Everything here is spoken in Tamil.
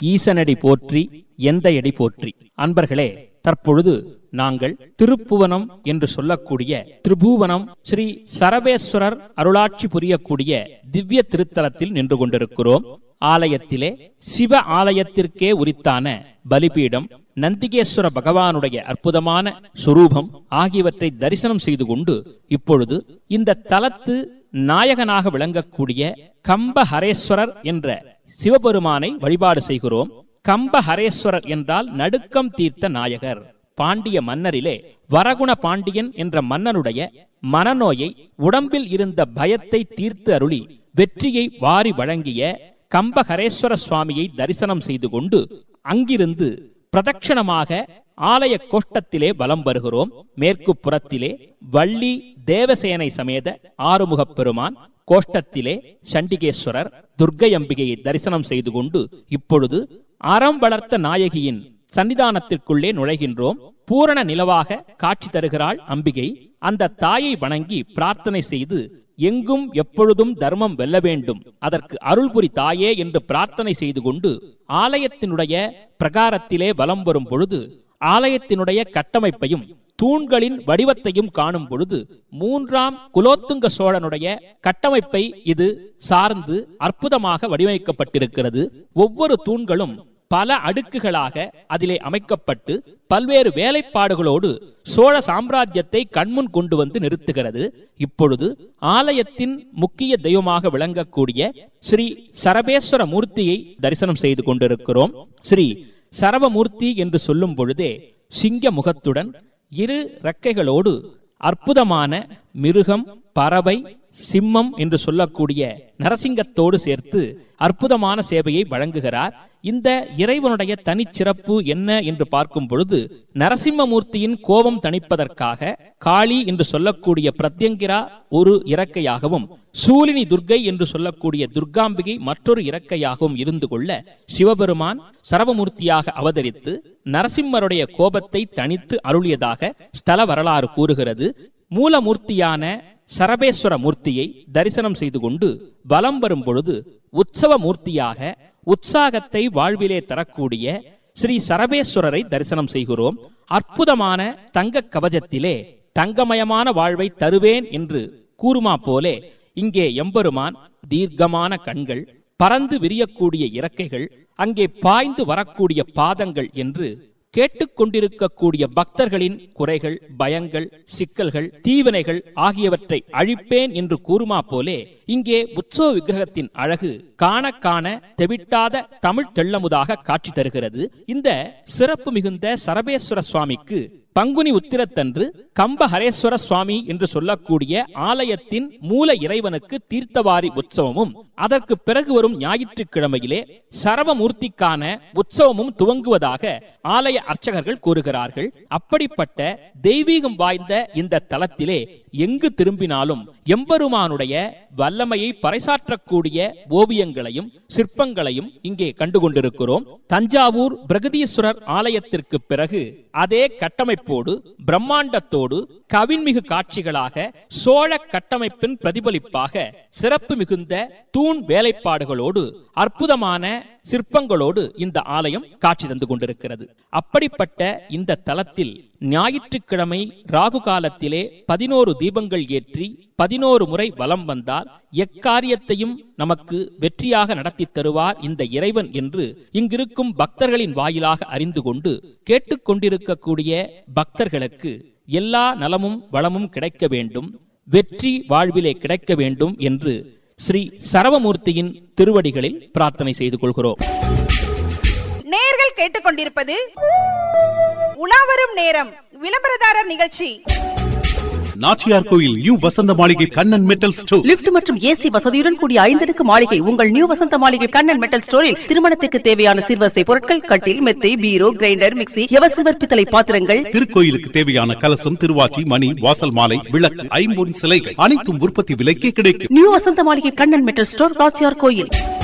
ஈசனடி போற்றி எந்த எடி போற்றி அன்பர்களே தற்பொழுது நாங்கள் திருப்புவனம் என்று சொல்லக்கூடிய திரிபுவனம் ஸ்ரீ சரபேஸ்வரர் அருளாட்சி புரியக்கூடிய திவ்ய திருத்தலத்தில் நின்று கொண்டிருக்கிறோம் ஆலயத்திலே சிவ ஆலயத்திற்கே உரித்தான பலிபீடம் நந்திகேஸ்வர பகவானுடைய அற்புதமான சுரூபம் ஆகியவற்றை தரிசனம் செய்து கொண்டு இப்பொழுது இந்த தலத்து நாயகனாக விளங்கக்கூடிய கம்பஹரேஸ்வரர் என்ற சிவபெருமானை வழிபாடு செய்கிறோம் கம்பஹரேஸ்வரர் என்றால் நடுக்கம் தீர்த்த நாயகர் பாண்டிய மன்னரிலே வரகுண பாண்டியன் என்ற மன்னனுடைய மனநோயை உடம்பில் இருந்த பயத்தை தீர்த்து அருளி வெற்றியை வாரி வழங்கிய கம்பஹரேஸ்வர சுவாமியை தரிசனம் செய்து கொண்டு அங்கிருந்து பிரதட்சணமாக ஆலய கோஷ்டத்திலே வலம் வருகிறோம் மேற்கு புறத்திலே வள்ளி தேவசேனை சமேத ஆறுமுகப் பெருமான் கோஷ்டத்திலே சண்டிகேஸ்வரர் துர்க்கை அம்பிகையை தரிசனம் செய்து கொண்டு இப்பொழுது அறம் வளர்த்த நாயகியின் சன்னிதானத்திற்குள்ளே நுழைகின்றோம் பூரண நிலவாக காட்சி தருகிறாள் அம்பிகை அந்த தாயை வணங்கி பிரார்த்தனை செய்து எங்கும் எப்பொழுதும் தர்மம் வெல்ல வேண்டும் அதற்கு அருள்புரி தாயே என்று பிரார்த்தனை செய்து கொண்டு ஆலயத்தினுடைய பிரகாரத்திலே வலம் வரும் பொழுது ஆலயத்தினுடைய கட்டமைப்பையும் தூண்களின் வடிவத்தையும் காணும் பொழுது மூன்றாம் குலோத்துங்க சோழனுடைய கட்டமைப்பை இது சார்ந்து அற்புதமாக வடிவமைக்கப்பட்டிருக்கிறது ஒவ்வொரு தூண்களும் பல அடுக்குகளாக அதிலே அமைக்கப்பட்டு பல்வேறு வேலைப்பாடுகளோடு சோழ சாம்ராஜ்யத்தை கண்முன் கொண்டு வந்து நிறுத்துகிறது இப்பொழுது ஆலயத்தின் முக்கிய தெய்வமாக விளங்கக்கூடிய ஸ்ரீ சரபேஸ்வர மூர்த்தியை தரிசனம் செய்து கொண்டிருக்கிறோம் ஸ்ரீ சரவமூர்த்தி என்று சொல்லும் பொழுதே சிங்க முகத்துடன் இரு ரெக்கைகளோடு அற்புதமான மிருகம் பறவை சிம்மம் என்று சொல்லக்கூடிய நரசிங்கத்தோடு சேர்த்து அற்புதமான சேவையை வழங்குகிறார் இந்த இறைவனுடைய தனிச்சிறப்பு என்ன என்று பார்க்கும் பொழுது நரசிம்மமூர்த்தியின் கோபம் தணிப்பதற்காக காளி என்று சொல்லக்கூடிய பிரத்யங்கிரா ஒரு இறக்கையாகவும் சூலினி துர்க்கை என்று சொல்லக்கூடிய துர்காம்பிகை மற்றொரு இறக்கையாகவும் இருந்து கொள்ள சிவபெருமான் சரவமூர்த்தியாக அவதரித்து நரசிம்மருடைய கோபத்தை தணித்து அருளியதாக ஸ்தல வரலாறு கூறுகிறது மூலமூர்த்தியான சரபேஸ்வர மூர்த்தியை தரிசனம் செய்து கொண்டு வலம் வரும் பொழுது உற்சவ மூர்த்தியாக உற்சாகத்தை வாழ்விலே தரக்கூடிய ஸ்ரீ சரபேஸ்வரரை தரிசனம் செய்கிறோம் அற்புதமான தங்க கவசத்திலே தங்கமயமான வாழ்வை தருவேன் என்று கூறுமா போலே இங்கே எம்பெருமான் தீர்க்கமான கண்கள் பறந்து விரியக்கூடிய இறக்கைகள் அங்கே பாய்ந்து வரக்கூடிய பாதங்கள் என்று கேட்டுக்கொண்டிருக்கக்கூடிய பக்தர்களின் குறைகள் பயங்கள் சிக்கல்கள் தீவினைகள் ஆகியவற்றை அழிப்பேன் என்று கூறுமா போலே இங்கே உற்சவ விக்கிரகத்தின் அழகு காண காண தெவிட்டாத தமிழ் தெள்ளமுதாக காட்சி தருகிறது இந்த சிறப்பு மிகுந்த சரபேஸ்வர சுவாமிக்கு பங்குனி உத்திரத்தன்று கம்பஹரேஸ்வர சுவாமி என்று சொல்லக்கூடிய ஆலயத்தின் மூல இறைவனுக்கு தீர்த்தவாரி உற்சவமும் அதற்கு பிறகு வரும் ஞாயிற்றுக்கிழமையிலே சரவமூர்த்திக்கான உற்சவமும் துவங்குவதாக ஆலய அர்ச்சகர்கள் கூறுகிறார்கள் அப்படிப்பட்ட தெய்வீகம் வாய்ந்த இந்த தலத்திலே எங்கு திரும்பினாலும் எம்பெருமானுடைய வல்லமையை பறைசாற்றக்கூடிய ஓவியங்களையும் சிற்பங்களையும் இங்கே கண்டுகொண்டிருக்கிறோம் தஞ்சாவூர் பிரகதீஸ்வரர் ஆலயத்திற்கு பிறகு அதே கட்டமைப்போடு பிரம்மாண்டத்தோடு கவின்மிகு காட்சிகளாக சோழ கட்டமைப்பின் பிரதிபலிப்பாக சிறப்பு மிகுந்த தூண் வேலைப்பாடுகளோடு அற்புதமான சிற்பங்களோடு இந்த ஆலயம் காட்சி தந்து கொண்டிருக்கிறது அப்படிப்பட்ட இந்த தலத்தில் ஞாயிற்றுக்கிழமை ராகு காலத்திலே பதினோரு தீபங்கள் ஏற்றி பதினோரு முறை வலம் வந்தால் எக்காரியத்தையும் நமக்கு வெற்றியாக நடத்தி தருவார் இந்த இறைவன் என்று இங்கிருக்கும் பக்தர்களின் வாயிலாக அறிந்து கொண்டு கேட்டுக்கொண்டிருக்கக்கூடிய பக்தர்களுக்கு எல்லா நலமும் வளமும் கிடைக்க வேண்டும் வெற்றி வாழ்விலே கிடைக்க வேண்டும் என்று ஸ்ரீ சரவமூர்த்தியின் திருவடிகளில் பிரார்த்தனை செய்து கொள்கிறோம் நேயர்கள் கேட்டுக்கொண்டிருப்பது உலாவரும் நேரம் விளம்பரதாரர் நிகழ்ச்சி நாச்சியார் கோயில் new Vasantha Maligai Kannan metal store lift மற்றும் ஏசி வசதியுடன் கூடிய ஐந்தடுக்கு மாளிகை உங்கள் நியூ வசந்த மாளிகை கண்ணன் மெட்டல் ஸ்டோரில் திருமணத்துக்கு தேவையான சிறுவசை பொருட்கள் கட்டில் மெத்தை பீரோ கிரைண்டர் மிக்ஸி எவசிவர் பித்தளை பாத்திரங்கள் திருக்கோயிலுக்கு தேவையான கலசம் திருவாச்சி மணி வாசல் மாலை விளக்கு ஐம்பொன் சிலைகள் அனைத்தும் உற்பத்தி விலைக்கே கிடைக்கும் new Vasantha Maligai Kannan metal store ராச்சியார் கோயில்